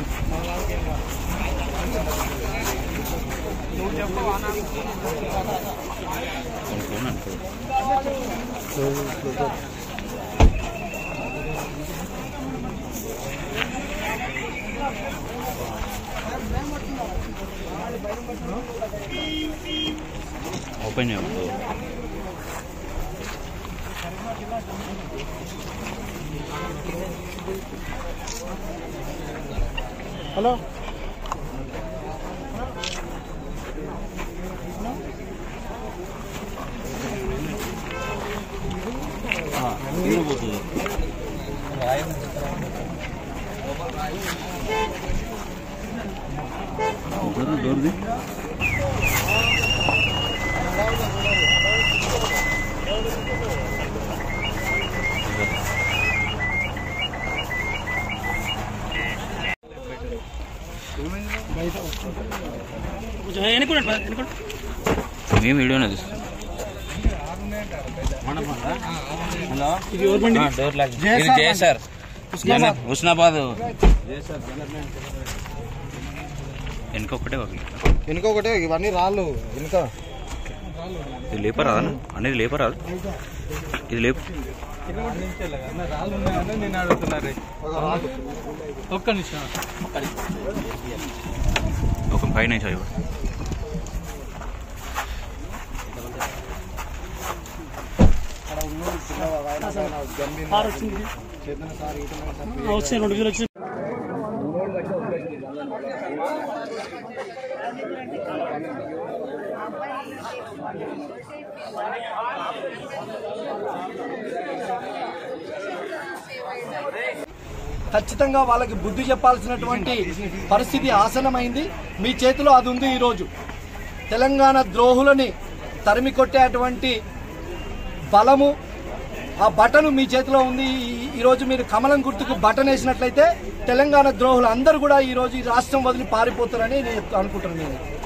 phone అనుకో open చేయమను hello పోతుంది డోర్ది కొంచెం ఎన్నుకోండి ఎన్నుకోండి మేము వీడియోనే తీస్తాం ఇది ఎవరు బండి డోర్ లాగ్ ఇది జయసార్ హుస్నాబాద్ వెనుక ఒకటే ఒకటి వెనుక ఒకటే ఇవన్నీ రాళ్ళు వెనుక ఇది లేపరాదా అనేది లేపరాదు ఇది లేపు రాళ్ళు ఉన్నాయని నేను అడుగుతున్నారు ఒక్క నిమిషం ఒక ఫైవ్ నిమిషం ఇవ్వ కార్ వచ్చింది ఆ, వచ్చాయి రెండు వేలు వచ్చింది ఖచ్చితంగా వాళ్ళకి బుద్ధి చెప్పాల్సినటువంటి పరిస్థితి ఆసనమైంది మీ చేతిలో అది ఉంది ఈరోజు తెలంగాణ ద్రోహులని తరిమి కొట్టేటువంటి బలము ఆ బటను మీ చేతిలో ఉంది ఈ- ఈరోజు మీరు కమలం గుర్తుకు బటన్ వేసినట్లయితే తెలంగాణ ద్రోహులు అందరూ కూడా ఈరోజు ఈ రాష్ట్రం వదిలి పారిపోతారని నేను అనుకుంటున్నాను నేను